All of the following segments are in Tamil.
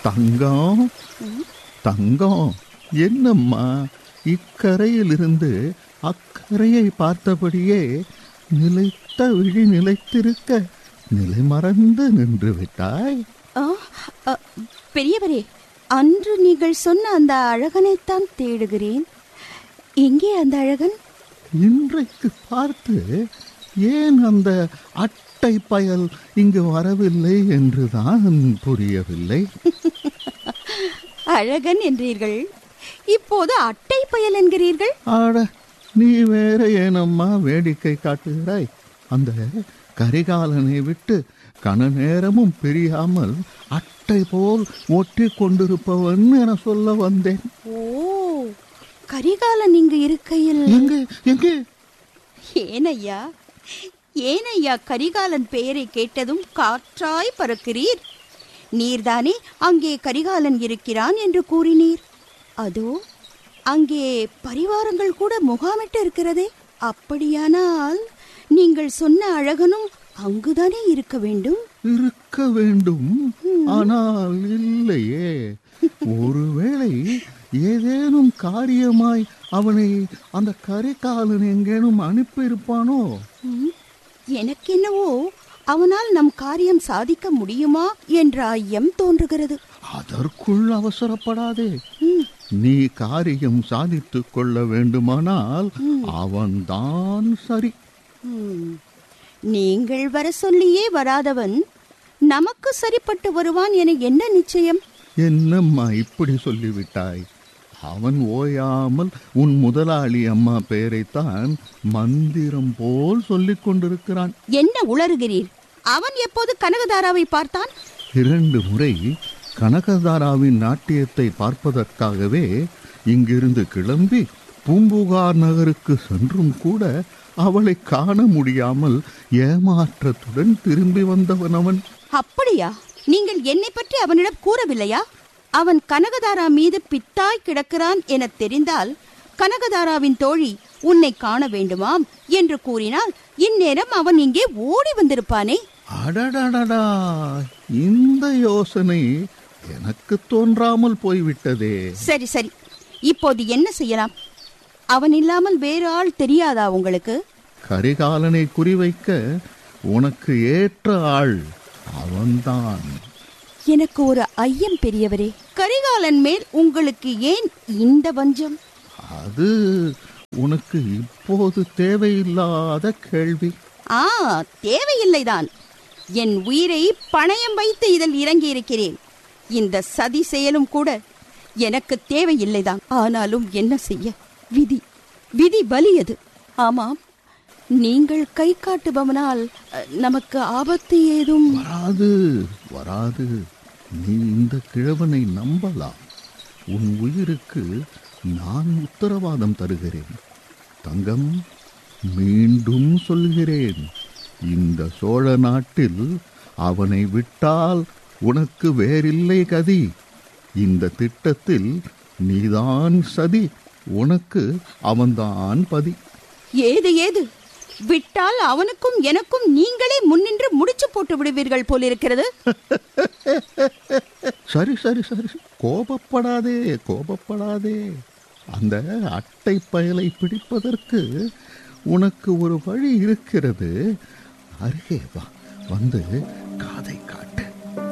தங்கம் தங்கம் என்னம்மா இக்கரையிலிருந்து அக்கரையை பார்த்தபடியே நிலைத்த விழி நிலைத்திருக்க நிலை மறந்து நின்று விட்டாய் ஆ, அ, பெரியவரே அன்று நீங்கள் சொன்ன அந்த அழகனைத்தான் தேடுகிறேன் எங்கே அந்த அழகன் இன்றைக்கு பார்த்து ஏன் அந்த அட்டை பயல் இங்கு வரவில்லை என்றுதான் புரியவில்லை அழகன் என்றீர்கள் இப்போது அட்டை பயல் என்கிறீர்கள் ஆட நீ வேற ஏனம்மா வேடிக்கை காட்டுகிறாய் அந்த கரிகாலனை விட்டு கன நேரமும் பிரியாமல் அட்டை போல் ஒட்டி கொண்டிருப்பவன் என சொல்ல வந்தேன் ஓ கரிகாலன் இங்கு இருக்கையில் எங்கே எங்கே ஏனையா ஏனையா கரிகாலன் பெயரை கேட்டதும் காற்றாய் பறக்கிறீர் நீர்தானே அங்கே கரிகாலன் இருக்கிறான் என்று கூறினீர் அதோ அங்கே பரிவாரங்கள் கூட முகாமிட்டு இருக்கிறதே அப்படியானால் நீங்கள் சொன்ன அழகனும் அங்குதானே இருக்க வேண்டும் இருக்க வேண்டும் ஆனால் இல்லையே ஒருவேளை ஏதேனும் காரியமாய் அவனை அந்த கரிகாலன் எங்கேனும் அனுப்பியிருப்பானோ ம், எனக்கென்னவோ அவனால் நம் காரியம் சாதிக்க முடியுமா என்ற ஐயம் தோன்றுகிறது அதற்குள் அவசரப்படாதே ம், நீ காரியம் சாதித்துக் கொள்ள வேண்டுமானால் அவன்தான் சரி ம். நீங்கள் வர சொல்லியே வராதவன் நமக்கு சரிப்பட்டு வருவான் என என்ன நிச்சயம் என்னம்மா இப்படி சொல்லிவிட்டாய் அவன் ஓயாமல் உன் முதலாளி அம்மா பெயரைத்தான் மந்திரம் போல் சொல்லிக் கொண்டிருக்கிறான் என்ன உளறுகிறீர் அவன் எப்போது கனகதாராவை பார்த்தான் இரண்டு முறை கனகதாராவின் நாட்டியத்தை பார்ப்பதற்காகவே இங்கிருந்து கிளம்பி பூம்புகார் நகருக்கு சென்றும் கூட அவளை காண முடியாமல் ஏமாற்றத்துடன் திரும்பி வந்தவன் அவன் அப்படியா நீங்கள் என்னை பற்றி அவனிடம் கூறவில்லையா அவன் கனகதாரா மீது பித்தாய் கிடக்கிறான் என தெரிந்தால் கனகதாராவின் தோழி உன்னை காண வேண்டுமாம் என்று கூறினால் இந்நேரம் அவன் இங்கே ஓடி வந்திருப்பானே அடடடடா இந்த யோசனை எனக்கு தோன்றாமல் போய்விட்டதே சரி சரி இப்போது என்ன செய்யலாம் அவன் இல்லாமல் வேறு ஆள் தெரியாதா உங்களுக்கு கரிகாலனை குறிவைக்க உனக்கு ஏற்ற ஆள் அவன்தான் எனக்கு ஒரு ஐயம் பெரியவரே கரிகாலன் மேல் உங்களுக்கு ஏன் இந்த வஞ்சம் அது உனக்கு இப்போது தேவையில்லாத கேள்வி ஆ தேவையில்லைதான் என் உயிரை பணயம் வைத்து இதில் இறங்கி இருக்கிறேன் இந்த சதி செயலும் கூட எனக்கு தேவையில்லைதான் ஆனாலும் என்ன செய்ய விதி விதி வலியது ஆமாம் நீங்கள் கை காட்டுபவனால் அ, நமக்கு ஆபத்து ஏதும் வராது வராது நீ இந்த கிழவனை நம்பலாம் உன் உயிருக்கு நான் உத்தரவாதம் தருகிறேன் தங்கம் மீண்டும் சொல்கிறேன் இந்த சோழ நாட்டில் அவனை விட்டால் உனக்கு வேறில்லை கதி இந்த திட்டத்தில் நீதான் சதி உனக்கு அவன்தான் பதி ஏது ஏது விட்டால் அவனுக்கும் எனக்கும் நீங்களே முன்னின்று முடிச்சு போட்டு விடுவீர்கள் போலிருக்கிறது சரி சரி சரி கோபப்படாதே கோபப்படாதே அந்த அட்டை பயலை பிடிப்பதற்கு உனக்கு ஒரு வழி இருக்கிறது அருகே வா வந்து காதை காட்டு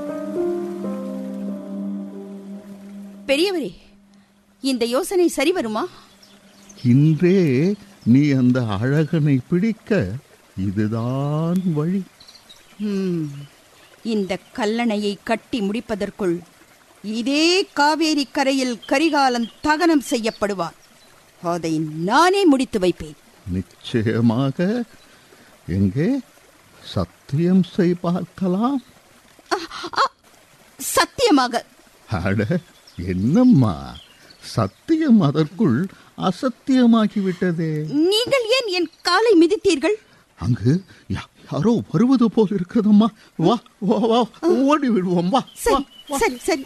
பெரியவரே இந்த யோசனை சரி வருமா இன்றே நீ அந்த அழகனை பிடிக்க இதுதான் வழி ஹம், இந்த கல்லணையை கட்டி முடிப்பதற்குள் இதே காவேரி கரையில் கரிகாலன் தகனம் செய்யப்படுவார் அதை நானே முடித்து வைப்பேன் நிச்சயமாக எங்கே சத்தியம் செய் பார்க்கலாம் சத்தியமாக அட என்னம்மா சத்தியம் அதற்குள் அசத்தியமாகிவிட்டதே நீங்கள் ஏன் என் காலை மிதித்தீர்கள் அங்கு யா- யாரோ வருவது போல் இருக்கிறதம்மா வா வா வா ஓடி விடுவோம் வா வா சரி சரி சரி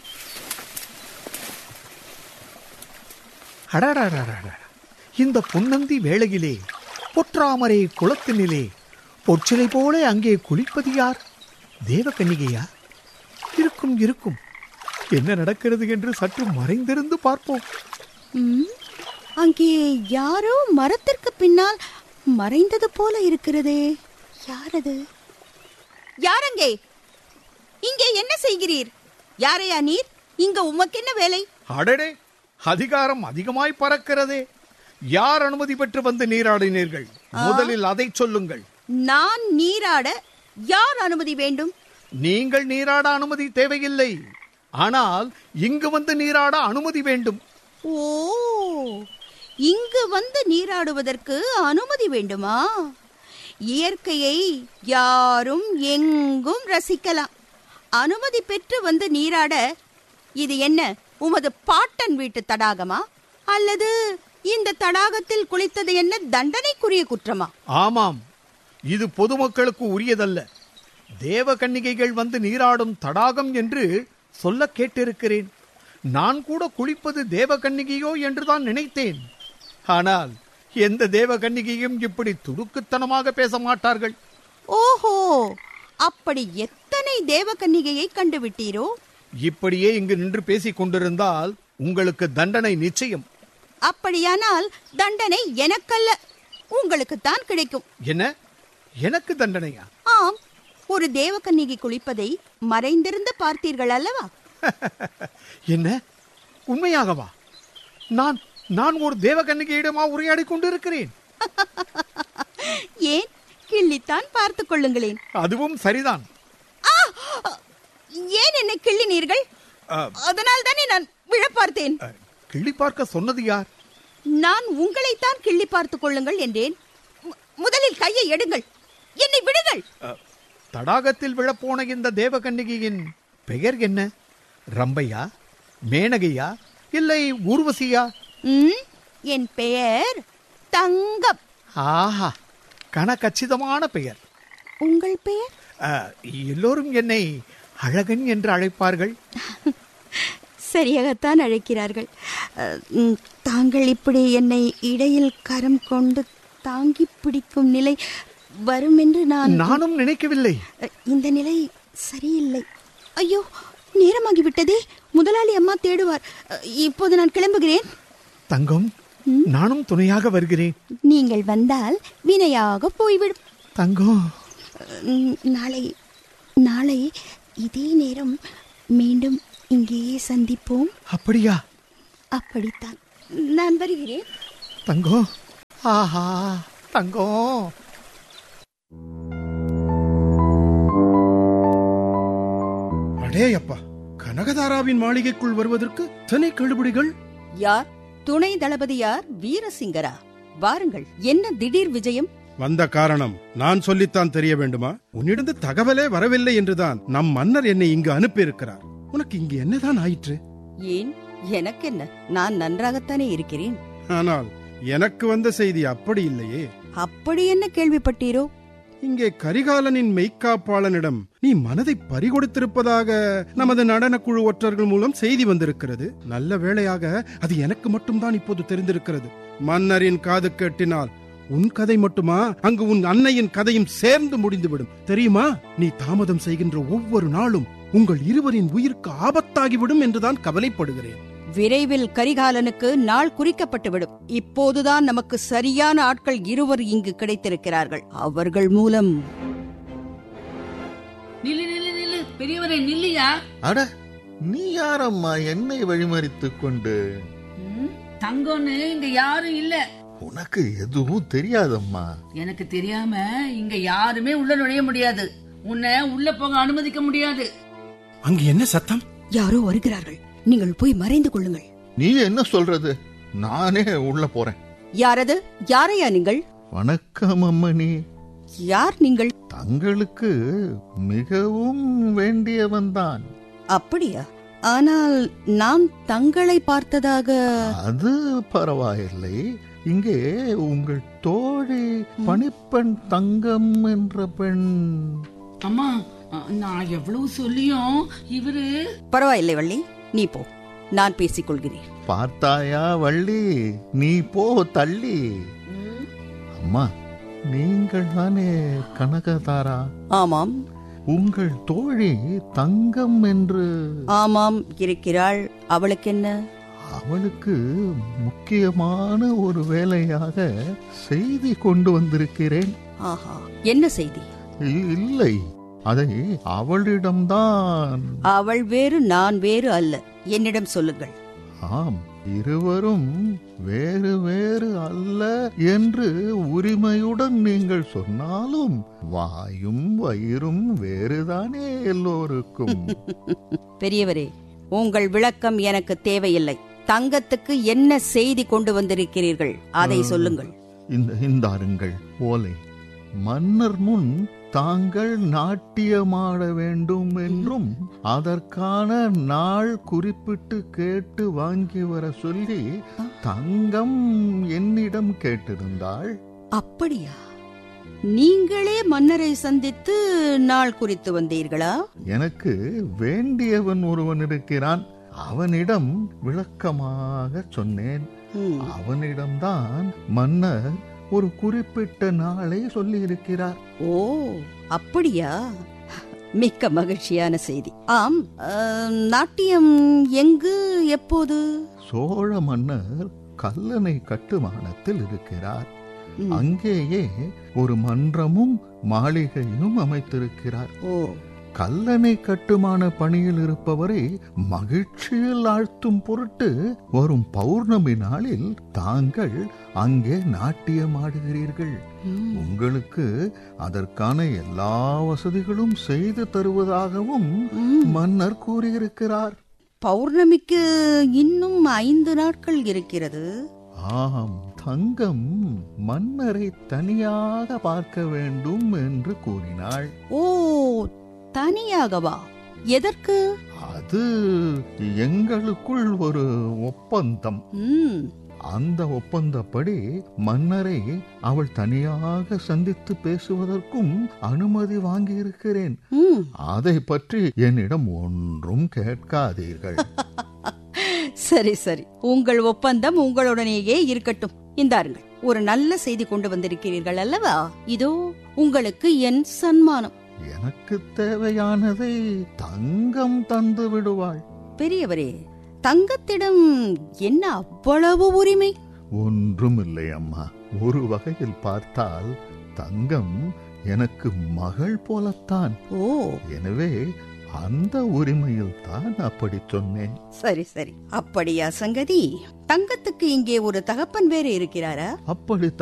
அடடடடடட. இந்த பொன்னந்தி வேளையிலே பொற்றாமரை குளத்தினிலே பொற்சிலை போல அங்கே குளிப்பது யார் தேவகன்னிகையா இருக்கும் இருக்கும் என்ன நடக்கிறது என்று சற்று மறைந்திருந்து பார்ப்போம் ம், அங்கே யாரோ மரத்திற்கு பின்னால் மறைந்தது போல இருக்கிறதே யாரது யாரங்கே இங்கே என்ன செய்கிறீர் யாரையா நீர் இங்க உமக்கென்ன வேலை அடடே அதிகாரம் அதிகமாய் பறக்கிறதே யார் அனுமதி பெற்று வந்து நீராடினீர்கள் முதலில் அதை சொல்லுங்கள் நான் நீராட யார் அனுமதி வேண்டும் நீங்கள் நீராட அனுமதி தேவையில்லை ஆனால் இங்கு வந்து நீராட அனுமதி வேண்டும் ஓ இங்கு வந்து நீராடுவதற்கு அனுமதி வேண்டுமா இயற்கையை யாரும் எங்கும் ரசிக்கலாம் அனுமதி பெற்று வந்து நீராட இது என்ன உமது பாட்டன் வீட்டு தடாகமா அல்லது இந்த தடாகத்தில் குளித்தது என்ன தண்டனைக்குரிய குற்றமா ஆமாம் இது பொதுமக்களுக்கு உரியதல்ல தேவ கன்னிகைகள் வந்து நீராடும் தடாகம் என்று சொல்ல கேட்டிருக்கிறேன் நான் கூட குளிப்பது தேவ கன்னிகையோ என்றுதான் நினைத்தேன் ஆனால் எந்த தேவ கன்னிகையும் இப்படி துடுக்குத்தனமாக பேச மாட்டார்கள் ஓஹோ அப்படி எத்தனை தேவகன்னிகையை கண்டுவிட்டீரோ இப்படியே இங்கு நின்று பேசிக் கொண்டிருந்தால் உங்களுக்கு தண்டனை நிச்சயம் அப்படியானால் தண்டனை எனக்கல்ல உங்களுக்குத்தான் கிடைக்கும் என்ன எனக்கு தண்டனையா ஆம் ஒரு தேவகன்னிகை குளிப்பதை மறைந்திருந்து பார்த்தீர்கள் அல்லவா என்ன உண்மையாகவா நான் நான் ஒரு தேவ கன்னிகையிடமா உரையாடி கொண்டிருக்கிறேன் ஏன் கிள்ளித்தான் பார்த்துக் கொள்ளுங்களேன் அதுவும் சரிதான் ஆ! ஏன் என்னை கிள்ளினீர்கள் அ, அதனால் தானே நான் விழ பார்த்தேன் அ, கிள்ளி பார்க்க சொன்னது யார் நான் உங்களைத்தான் கிள்ளி பார்த்துக் கொள்ளுங்கள் என்றேன் மு- முதலில் கையை எடுங்கள் என்னை விடுங்கள் அ, தடாகத்தில் விழப்போன இந்த தேவ கன்னிகையின் பெயர் என்ன ரம்பையா மேனகையா இல்லை ஊர்வசியா ம், என் பெயர் தங்கம் ஆஹா கனகச்சிதமான பெயர் உங்கள் பெயர் அ, எல்லோரும் என்னை அழகன் என்று அழைப்பார்கள் சரியாகத்தான் அழைக்கிறார்கள் அஹ், ம், தாங்கள் இப்படி என்னை இடையில் கரம் கொண்டு தாங்கி பிடிக்கும் நிலை வரும் என்று நான் நானும் நினைக்கவில்லை அஹ், இந்த நிலை சரியில்லை ஐயோ நேரமாகிவிட்டதே முதலாளி அம்மா தேடுவார் அஹ், இப்போது நான் கிளம்புகிறேன் தங்கம் நானும் துணையாக வருகிறேன் நீங்கள் வந்தால் வினையாக போய்விடும் தங்கம் அஹ், நாளை நாளை இதே நேரம் மீண்டும் இங்கேயே சந்திப்போம் அப்படியா அப்படித்தான் நான் வருகிறேன் தங்கம் ஆஹா தங்கம் அடே அப்பா கனகதாராவின் மாளிகைக்குள் வருவதற்கு இத்தனை கெடுபிடிகள் யார் துணை தளபதியார் வீரசிங்கரா வாருங்கள் என்ன திடீர் விஜயம் வந்த காரணம் நான் சொல்லித்தான் தெரிய வேண்டுமா உன்னிடந்து தகவலே வரவில்லை என்றுதான் நம் மன்னர் என்னை இங்கு அனுப்பியிருக்கிறார் உனக்கு இங்கு என்னதான் ஆயிற்று ஏன் எனக்கென்ன நான் நன்றாகத்தானே இருக்கிறேன் ஆனால் எனக்கு வந்த செய்தி அப்படி இல்லையே அப்படி என்ன கேள்விப்பட்டீரோ இங்கே கரிகாலனின் மெய்க்காப்பாளனிடம் நீ மனதை பறிகொடுத்திருப்பதாக நமது நடனக்குழு ஒற்றர்கள் மூலம் செய்தி வந்திருக்கிறது நல்ல வேளையாக அது எனக்கு மட்டும்தான் இப்போது தெரிந்திருக்கிறது மன்னரின் காது கேட்டினால் உன் கதை மட்டுமா அங்கு உன் அன்னையின் கதையும் சேர்ந்து முடிந்துவிடும் தெரியுமா நீ தாமதம் செய்கின்ற ஒவ்வொரு நாளும் உங்கள் இருவரின் உயிருக்கு ஆபத்தாகிவிடும் என்றுதான் கவலைப்படுகிறேன் விரைவில் கரிகாலனுக்கு நாள் குறிக்கப்பட்டுவிடும் இப்போதுதான் நமக்கு சரியான ஆட்கள் இருவர் இங்கு கிடைத்திருக்கிறார்கள் அவர்கள் மூலம் நில்லு நில்லு நில்லு பெரியவரே நில்லையா அட நீ யாரம்மா என்னை வழிமறித்துக் கொண்டு ம், தங்கம்னு இங்க யாரும் இல்ல உனக்கு எதுவும் தெரியாதம்மா எனக்கு தெரியாம இங்க யாருமே உள்ள நுழைய முடியாது உன்னை உள்ள போக அனுமதிக்க முடியாது அங்கு என்ன சத்தம் யாரோ வருகிறார்கள் நீங்கள் போய் மறைந்து கொள்ளுங்கள் நீ என்ன சொல்றது நானே உள்ள போறேன் யாரது யாரையா நீங்கள் வணக்கம் அம்மணி யார் நீங்கள் தங்களுக்கு மிகவும் வேண்டியவன்தான் அப்படியா ஆனால் நான் தங்களை பார்த்ததாக அது பரவாயில்லை இங்கே உங்கள் தோழி பணிப்பெண் தங்கம் என்ற பெண் அம்மா அ, நான் எவ்வளவு சொல்லியும் இவரு பரவாயில்லை வள்ளி நீ போ நான் பேசிக் கொள்கிறேன் பார்த்தாயா வள்ளி நீ போ தள்ளி அம்மா நீங்கள் தானே கனகதாரா ஆமாம் உங்கள் தோழி தங்கம் என்று ஆமாம் இருக்கிறாள் அவளுக்கு என்ன அவளுக்கு முக்கியமான ஒரு வேலையாக செய்தி கொண்டு வந்திருக்கிறேன் ஆஹா என்ன செய்தி இ- இல்லை அதை அவளிடம்தான் அவள் வேறு நான் வேறு அல்ல என்னிடம் சொல்லுங்கள் ஆம் இருவரும் வேறு வேறு அல்ல என்று உரிமையுடன் நீங்கள் சொன்னாலும் வாயும் வயிறும் வேறுதானே எல்லோருக்கும் பெரியவரே உங்கள் விளக்கம் எனக்கு தேவையில்லை தங்கத்துக்கு என்ன செய்தி கொண்டு வந்திருக்கிறீர்கள் அதை சொல்லுங்கள் இந்த இந்தாருங்கள் ஓலை மன்னர் முன் தாங்கள் நாட்டியமாட வேண்டும் என்றும் அதற்கான நாள் குறிப்பிட்டு கேட்டு வாங்கி வர சொல்லி தங்கம் என்னிடம் கேட்டிருந்தாள் அப்படியா நீங்களே மன்னரை சந்தித்து நாள் குறித்து வந்தீர்களா எனக்கு வேண்டியவன் ஒருவன் இருக்கிறான் அவனிடம் விளக்கமாக சொன்னேன் ம், அவனிடம்தான் மன்னர் ஒரு குறிப்பிட்ட நாளை சொல்லி இருக்கிறார் ஓ அப்படியா மிக்க மகிழ்ச்சியான செய்தி ஆம் ஆம், நாட்டியம் எங்கு எப்போது சோழ மன்னர் கல்லணை கட்டுமானத்தில் இருக்கிறார் ம், அங்கேயே ஒரு மன்றமும் மாளிகையும் அமைத்திருக்கிறார் ஓ கல்லணை கட்டுமான பணியில் இருப்பவரை மகிழ்ச்சியில் ஆழ்த்தும் பொருட்டு வரும் பௌர்ணமி நாளில் தாங்கள் அங்கே நாட்டியம் ஆடுகிறீர்கள் ம், உங்களுக்கு அதற்கான எல்லா வசதிகளும் செய்து தருவதாகவும் ம். மன்னர் கூறியிருக்கிறார் பௌர்ணமிக்கு இன்னும் ஐந்து நாட்கள் இருக்கிறது ஆம் தங்கம் மன்னரை தனியாக பார்க்க வேண்டும் என்று கூறினாள் ஓ தனியாகவா எதற்கு அது எங்களுக்குள் ஒரு ஒப்பந்தம் ம், அந்த ஒப்பந்தப்படி மன்னரை அவள் தனியாக சந்தித்து பேசுவதற்கும் அனுமதி வாங்கியிருக்கிறேன் ம். அதை பற்றி என்னிடம் ஒன்றும் கேட்காதீர்கள் சரி சரி உங்கள் ஒப்பந்தம் உங்களுடனேயே இருக்கட்டும் இந்தாருங்கள் ஒரு நல்ல செய்தி கொண்டு வந்திருக்கிறீர்கள் அல்லவா இதோ உங்களுக்கு என் சன்மானம் எனக்கு தேவையானதை தங்கம் தந்து விடுவாள் பெரியவரே தங்கத்திடம் என்ன அவ்வளவு உரிமை ஒன்றும் இல்லை அம்மா ஒரு வகையில் பார்த்தால் தங்கம் எனக்கு மகள் போலத்தான் ஓ எனவே அந்த உரிமையில் தான் அப்படி சொன்னேன் சரி சரி அப்படியா சங்கதி தங்கத்துக்கு இங்கே ஒரு தகப்பன் வேறு இருக்கிறாரா அப்படி